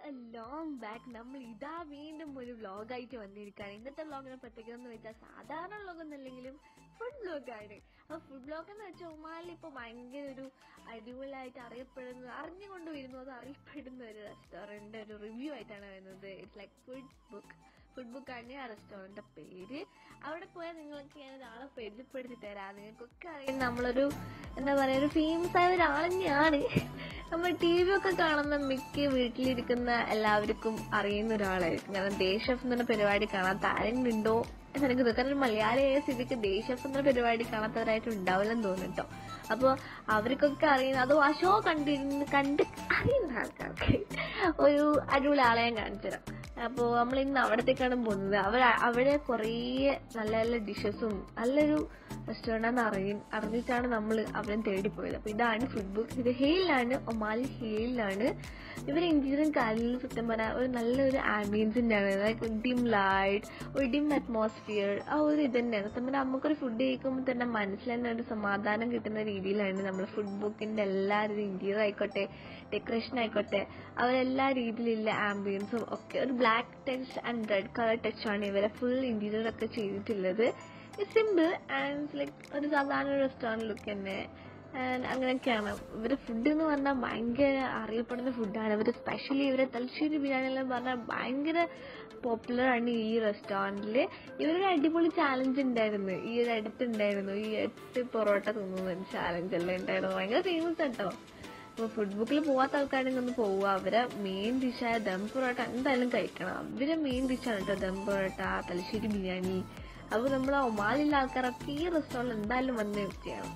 Long back നമ്മൾ ഇതാ വീണ്ടും ഒരു വ്ലോഗായിട്ട് വന്നിരിക്കുകയാണ് ഇന്നത്തെ വ്ലോഗിനെ പ്രത്യേകത എന്ന് വെച്ചാൽ സാധാരണ വ്ലോഗ് ഒന്നല്ലെങ്കിലും ഫുഡ് വ്ലോഗാണ് അപ്പൊ ഫുഡ് വ്ലോഗ് എന്ന് വെച്ചാൽ ഒമാലിൽ ഇപ്പോൾ ഭയങ്കര ഒരു അടിപൊളിയായിട്ട് അറിയപ്പെടുന്ന അറിഞ്ഞുകൊണ്ട് വരുന്നു അത് അറിയപ്പെടുന്ന ഒരു റെസ്റ്റോറൻറ്റ് ഒരു റിവ്യൂ ആയിട്ടാണ് വരുന്നത് it's like food book food ബുക്കാണ് ആ റെസ്റ്റോറൻറ്റിന്റെ പേര് അവിടെ പോയാൽ നിങ്ങൾക്ക് ഞാൻ ഒരാളെ പരിചയപ്പെടുത്തി തരാം നിങ്ങൾക്കൊക്കെ അറിയാം നമ്മളൊരു എന്താ പറയുക ഒരു ഫേമസ് ആയ ഒരാൾ തന്നെയാണ് നമ്മൾ ടി വി ഒക്കെ കാണുന്ന മിക്ക വീട്ടിലിരിക്കുന്ന എല്ലാവർക്കും അറിയുന്ന ഒരാളായിരിക്കും കാരണം ദേശഫ് എന്ന പരിപാടി കാണാത്ത ആരെങ്കിലും ഉണ്ടോ എന്ന് എനിക്ക് തോന്നുന്നു കാരണം ഒരു മലയാളിയായ സ്ഥിതിക്ക് ദേശഫ് എന്ന പരിപാടി കാണാത്തവരായിട്ട് ഉണ്ടാവില്ലെന്ന് തോന്നുന്നു അപ്പോൾ അവർക്കൊക്കെ അറിയുന്ന അതോ ആ ഷോ കണ്ടിരുന്ന് കണ്ട് അറിയുന്ന ആൾക്കാർക്ക് ഒരു അടിപൊളി ആളെ ഞാൻ കാണിച്ചു തരാം അപ്പോൾ നമ്മൾ ഇന്ന് അവിടത്തേക്കാണ് പോകുന്നത് അവർ അവിടെ കുറേ നല്ല നല്ല ഡിഷസും നല്ലൊരു റെസ്റ്റോറൻ്റ് അറിയും അറിഞ്ഞിട്ടാണ് നമ്മൾ അവിടെ തേടി പോയത് അപ്പോൾ ഇതാണ് ഫുഡ് ബുക്ക് ഇത് ഹെയിലാണ് ഒമാലി ഹെയിലാണ് ഇവർ എഞ്ചിനീയറിംഗ് കാലിൽ സത്യം പറഞ്ഞാൽ ഒരു നല്ലൊരു ആംബിയൻസിൻ്റെ ആണ് ലൈക്ക് ഡിം ലൈറ്റ് ഒരു ഡിം അറ്റ്മോസ്ഫിയർ ആ ഒരു ഇത് തന്നെയാണ് സത്യം പറഞ്ഞാൽ നമുക്കൊരു ഫുഡ് കഴിക്കുമ്പോൾ തന്നെ മനസ്സിൽ തന്നെ ഒരു സമാധാനം കിട്ടുന്ന രീതിയിലാണ് നമ്മൾ ഫുഡ് ബുക്കിൻ്റെ എല്ലാ ഇന്റീരിയർ ആയിക്കോട്ടെ ഡെക്കറേഷൻ ആയിക്കോട്ടെ അവരെല്ലാ രീതിയിലുള്ള ആംബിയൻസും ഒക്കെ ഒരു black touch and red colour touch ആണ് ഇവരെ ഫുൾ ഇന്റീരിയർ ഒക്കെ ചെയ്തിട്ടുള്ളത് സിമ്പിൾ ആൻഡ് ലൈക്ക് ഒരു സാധാരണ റെസ്റ്റോറൻറ്റ് ലുക്ക് തന്നെ ആൻഡ് അങ്ങനെയൊക്കെയാണ് ഇവരെ ഫുഡ് എന്ന് പറഞ്ഞാൽ ഭയങ്കര അറിയപ്പെടുന്ന ഫുഡാണ് ഇവർ സ്പെഷ്യലി ഇവരെ തലശ്ശേരി ബിരിയാണി എല്ലാം പറഞ്ഞാൽ ഭയങ്കര പോപ്പുലർ ആണ് ഈ റെസ്റ്റോറൻറ്റിൽ ഇവരൊരു അടിപൊളി ചാലഞ്ച് ഉണ്ടായിരുന്നു ഈ ഒരു അടുത്തുണ്ടായിരുന്നു ഈ എട്ട് പൊറോട്ട തിന്നുന്ന ചാലഞ്ച് എല്ലാം ഉണ്ടായിരുന്നു ഭയങ്കര ഫേമസ് കേട്ടോ അപ്പോൾ ഫുഡ് ബുക്കിൽ പോവാത്ത ആൾക്കാണെങ്കിൽ ഒന്ന് പോവുക അവരെ മെയിൻ ഡിഷായ ദം പൊറോട്ട എന്തായാലും കഴിക്കണം അവരെ മെയിൻ ഡിഷാണ് കേട്ടോ ദം പൊറോട്ട തലശ്ശേരി ബിരിയാണി അപ്പോൾ നമ്മൾ ഒമാലിലുള്ള ആൾക്കാരൊക്കെ ഈ റെസ്റ്റോറൻറ്റ് എന്തായാലും വന്ന് ചെയ്യണം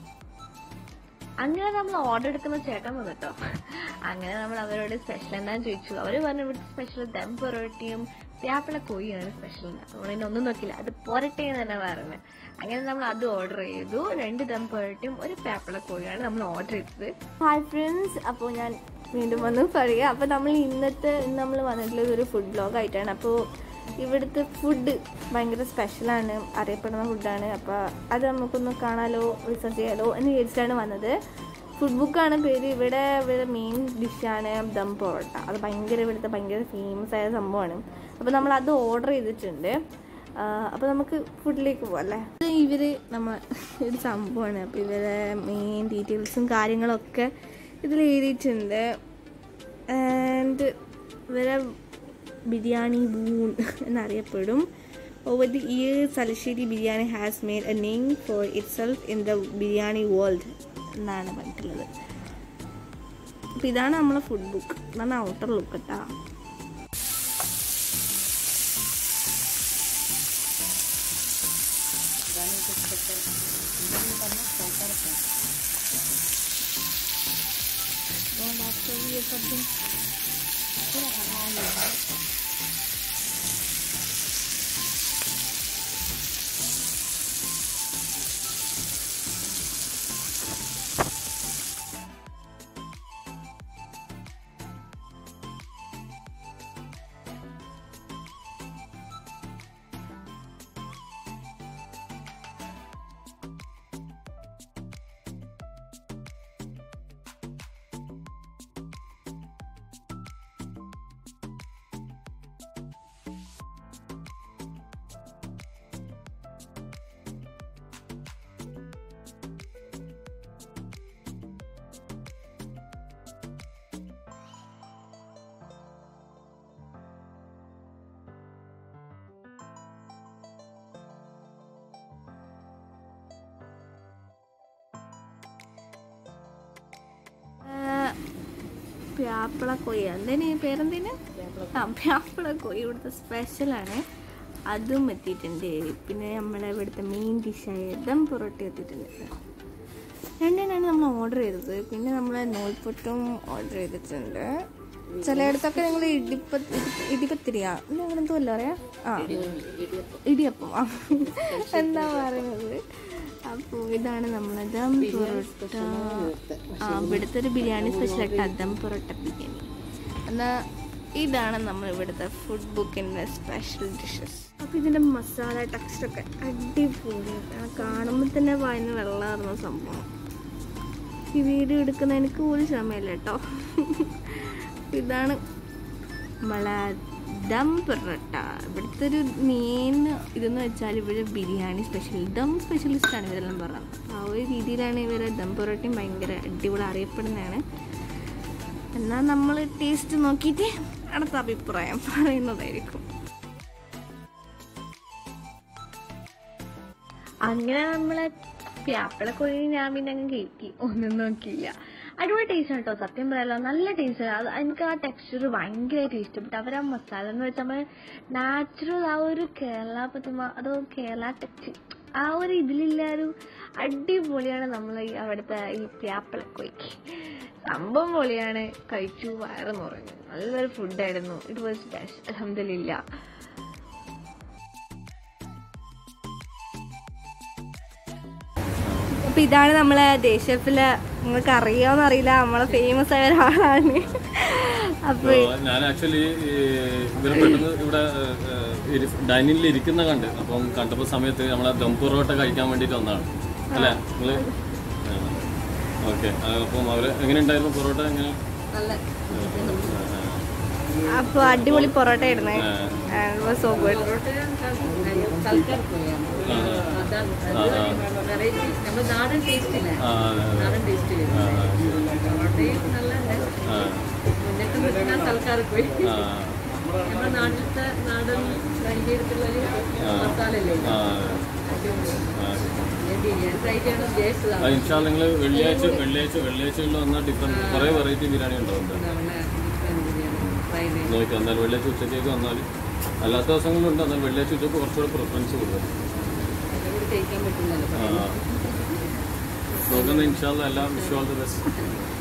അങ്ങനെ നമ്മൾ ഓർഡർ എടുക്കുന്ന ചേട്ടൻ വന്നു കേട്ടോ അങ്ങനെ നമ്മൾ അവരോട് സ്പെഷ്യൽ എന്താന്ന് ചോദിച്ചു അവർ പറഞ്ഞു ഇവിടുത്തെ സ്പെഷ്യൽ ദം പൊറോട്ടയും തേപ്പിള കോഴിയാണ് സ്പെഷ്യൽ നമ്മളതിനെ ഒന്നും നോക്കില്ല അത് പൊരട്ടെ എന്ന് തന്നെ പറഞ്ഞത് അങ്ങനെ നമ്മൾ അത് ഓർഡർ ചെയ്തു രണ്ട് ദം പൊറോട്ടയും ഒരു പേപ്പിള കോഴിയാണ് നമ്മൾ ഓർഡർ ചെയ്തത് ഹായ് ഫ്രണ്ട്സ് അപ്പോൾ ഞാൻ വീണ്ടും വന്ന് പറയുക അപ്പോൾ നമ്മൾ ഇന്നത്തെ ഇന്ന് നമ്മൾ വന്നിട്ടുള്ളത് ഒരു ഫുഡ് ബ്ലോഗ് ആയിട്ടാണ് അപ്പോൾ ഇവിടുത്തെ ഫുഡ് ഭയങ്കര സ്പെഷ്യലാണ് അറിയപ്പെടുന്ന ഫുഡാണ് അപ്പോൾ അത് നമുക്കൊന്ന് കാണാലോ റിസർച്ച് ചെയ്യാലോ എന്ന് വിചാരിച്ചിട്ടാണ് വന്നത് ഫുഡ് ബുക്കാണ് പേര് ഇവിടെ ഇവിടെ മെയിൻ ഡിഷാണ് ദം പൊറോട്ട അത് ഭയങ്കര ഇവിടുത്തെ ഭയങ്കര ഫേമസ് ആയ സംഭവമാണ് അപ്പോൾ നമ്മൾ അത് ഓർഡർ ചെയ്തിട്ടുണ്ട് അപ്പോൾ നമുക്ക് ഫുഡിലേക്ക് പോകാം അല്ലേ ഇത് ഇവർ നമ്മൾ ഒരു സംഭവമാണ് അപ്പോൾ ഇവരെ മെയിൻ ഡീറ്റെയിൽസും കാര്യങ്ങളൊക്കെ ഇതിൽ എഴുതിയിട്ടുണ്ട് ആൻഡ് ഇവരെ biryani boon എന്നറിയപ്പെടും over the years Thalassery biryani has made A name for it self in the biryani world എന്നാണ് പറഞ്ഞിട്ടുള്ളത് അപ്പോൾ ഇതാണ് നമ്മളെ ഫുഡ് ബുക്ക് ഇതാണ് ഔട്ടർ ലുക്ക് കേട്ടോ പ്യാപ്പിള കോഴി എന്തേന് പേരെന്തേന് ആ പ്യാപ്പിള കോഴി ഇവിടുത്തെ സ്പെഷ്യലാണ് അതും എത്തിയിട്ടുണ്ട് പിന്നെ നമ്മളെ ഇവിടുത്തെ മെയിൻ ഡിഷായ ദം പൊറോട്ട എത്തിയിട്ടുണ്ട് രണ്ടിനാണ് നമ്മൾ ഓർഡർ ചെയ്തത് പിന്നെ നമ്മൾ നൂൽപുട്ടും ഓർഡർ ചെയ്തിട്ടുണ്ട് ചിലയിടത്തൊക്കെ നിങ്ങൾ ഇടിപ്പ ഇടിപ്പത്തിരിയാ നിങ്ങൾ എന്തോ അല്ല പറയാ ആ ഇടിയപ്പം ആ എന്താ പറയുന്നത് അപ്പോൾ ഇതാണ് നമ്മളെ ദം പൊറോട്ട ആ ഇവിടുത്തെ ഒരു ബിരിയാണി സ്പെഷ്യൽ ആയിട്ട് ദം പൊറോട്ട ബിരിയാണി എന്നാൽ ഇതാണ് നമ്മൾ ഇവിടുത്തെ ഫുഡ് ബുക്കിൻ്റെ സ്പെഷ്യൽ ഡിഷസ് അപ്പോൾ ഇതിൻ്റെ മസാല ടെക്സ്റ്റൊക്കെ അടിപൊളിയാണ് കാണുമ്പോൾ തന്നെ വായന വെള്ളമാർന്ന സംഭവം ഈ വീഡിയോ എടുക്കുന്ന എനിക്ക് ഒരു സമയമില്ല കേട്ടോ ഇതാണ് നമ്മളെ ദം പൊറോട്ട ഇവിടുത്തെ ഒരു മെയിൻ ഇതെന്ന് വെച്ചാൽ ഇവിടെ ബിരിയാണി സ്പെഷ്യൽ ദം സ്പെഷ്യലിസ്റ്റാണ് ഇവരെല്ലാം പറഞ്ഞത് അപ്പോൾ ആ ഒരു രീതിയിലാണ് ഇവരെ ദം പൊറോട്ടയും ഭയങ്കര അടിപൊളി അറിയപ്പെടുന്നതാണ് എന്നാൽ നമ്മൾ ടേസ്റ്റ് നോക്കിയിട്ട് അടുത്ത അഭിപ്രായം പറയുന്നതായിരിക്കും അങ്ങനെ നമ്മളെ പ്യാപ്പിളക്കൊഴി ഞാൻ പിന്നെ അങ്ങ് കയറ്റി ഒന്നും നോക്കിയില്ല അടിപൊളി ടേസ്റ്റ് കേട്ടോ സത്യം പറയാലോ നല്ല ടേസ്റ്റ് അത് എനിക്ക് ആ ടെക്സ്ചർ ഭയങ്കരമായിട്ട് ഇഷ്ടപ്പെട്ടു അവർ ആ മസാല എന്ന് വെച്ചാൽ നമ്മൾ നാച്ചുറൽ ആ ഒരു കേരള പറ്റുമ്പോ അതോ കേരള ടച്ച് ആ ഒരു ഇതിലുള്ള ഒരു അടിപൊളിയാണ് നമ്മൾ ഈ അവിടുത്തെ ഈ പ്യാപ്പിളക്കൊയ്ക്ക് സംഭവം പൊളിയാണ് കഴിച്ചു വയറ് നിറഞ്ഞു നല്ലൊരു ഫുഡായിരുന്നു ഇറ്റ് വാസ് ബെസ്റ്റ് അലഹമില്ല അപ്പൊ ഇതാണ് നമ്മളെ ദേശത്തിലെ നിങ്ങൾക്ക് അറിയാമെന്ന് അറിയില്ല നമ്മളെ ഫേമസ് ആയ ഒരാളാണ് അപ്പൊ ഞാൻ ആക്ച്വലി ഇവര് പെട്ടെന്ന് ഇവിടെ ഡൈനിങ്ങിൽ ഇരിക്കുന്ന കണ്ട് അപ്പം കണ്ടപ്പോ സമയത്ത് നമ്മളെ ദം പൊറോട്ട കഴിക്കാൻ വേണ്ടിട്ട് വന്നതാണ് അല്ലേ നിങ്ങള് ഓക്കെ അപ്പം അവര് എങ്ങനെ ഉണ്ടായിരുന്നു പൊറോട്ട എങ്ങനെ അപ്പൊ അടിപൊളി പൊറോട്ട ആയിരുന്നു സോ ഗുഡ് നമ്മുടെ നാടൻ ടേസ്റ്റ് ഇല്ല ആ അതെ, അതെ. നാടൻ ടേസ്റ്റ് ആ, പൊറോട്ടയും നല്ല ആ, മുന്നേറ്റം നിൽക്കുന്ന സൽക്കാരം പോയി ആ, നമ്മുടെ നാട്ടിലത്തെ നാടൻ വൈകിട്ടുള്ള മസാലല്ലേ ആ, അടിപൊളി. ആ. ഞാൻ ബിരിയാണി ട്രൈ ചെയ്യണം ആ, ഉദ്ദേശിച്ചതാണ് ഇൻഷാ അല്ലാ നിങ്ങള് വെള്ളിയാഴ്ച വെള്ളിയാഴ്ച വെള്ളിയാഴ്ചകളിൽ വന്നാൽ ഡിഫറെന്റ് കുറെ വെറൈറ്റി ബിരിയാണി ഉണ്ടാവുന്നുണ്ട് നമ്മുടെ ബിരിയാണി ട്രൈ ചെയ്ത് നോക്കാം എന്നാലും വെള്ളിയാഴ്ച ഉച്ചത്തേക്ക് വന്നാൽ അല്ലാത്ത ദിവസങ്ങളുണ്ട് എന്നാൽ വെള്ളിയാഴ്ച ഉച്ചക്ക് കുറച്ചുകൂടെ പ്രിഫറൻസ് കൂടുതൽ കൂടി കഴിക്കാൻ പറ്റുന്നല്ലോ ആ. നോക്കുന്ന ഇൻഷാല്ല എല്ലാം വിഷു ഓൾ ദി ബെസ്റ്റ്